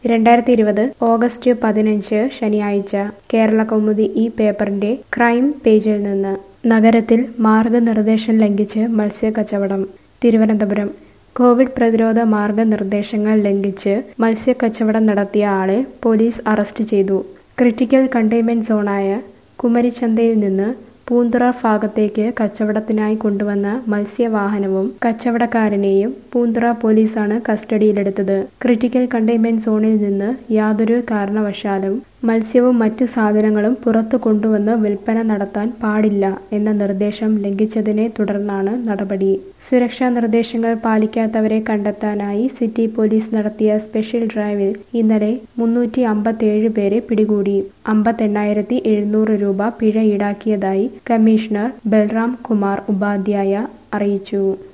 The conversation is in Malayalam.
രണ്ടായിരത്തി ഇരുപത് ഓഗസ്റ്റ് പതിനഞ്ച് ശനിയാഴ്ച കേരള കൗമുദി ഈ പേപ്പറിന്റെ ക്രൈം പേജിൽ നിന്ന് നഗരത്തിൽ മാർഗനിർദ്ദേശം ലംഘിച്ച് മത്സ്യക്കച്ചവടം തിരുവനന്തപുരം കോവിഡ് പ്രതിരോധ മാർഗനിർദ്ദേശങ്ങൾ ലംഘിച്ച് മത്സ്യക്കച്ചവടം നടത്തിയ ആളെ പോലീസ് അറസ്റ്റ് ചെയ്തു ക്രിട്ടിക്കൽ കണ്ടെയ്ൻമെന്റ് സോണായ കുമരിച്ചന്തയിൽ നിന്ന് പൂന്തുറ ഭാഗത്തേക്ക് കച്ചവടത്തിനായി കൊണ്ടുവന്ന മത്സ്യവാഹനവും കച്ചവടക്കാരനെയും പൂന്തുറ പോലീസാണ് കസ്റ്റഡിയിലെടുത്തത് ക്രിട്ടിക്കൽ കണ്ടെയ്ൻമെന്റ് സോണിൽ നിന്ന് യാതൊരു കാരണവശാലും മത്സ്യവും മറ്റു സാധനങ്ങളും പുറത്തു കൊണ്ടുവന്ന് വിൽപ്പന നടത്താൻ പാടില്ല എന്ന നിർദ്ദേശം ലംഘിച്ചതിനെ തുടർന്നാണ് നടപടി സുരക്ഷാ നിർദ്ദേശങ്ങൾ പാലിക്കാത്തവരെ കണ്ടെത്താനായി സിറ്റി പോലീസ് നടത്തിയ സ്പെഷ്യൽ ഡ്രൈവിൽ ഇന്നലെ മുന്നൂറ്റി അമ്പത്തേഴ് പേരെ പിടികൂടി അമ്പത്തെണ്ണായിരത്തി എഴുന്നൂറ് രൂപ പിഴ ഈടാക്കിയതായി കമ്മീഷണർ ബൽറാം കുമാർ ഉപാധ്യായ അറിയിച്ചു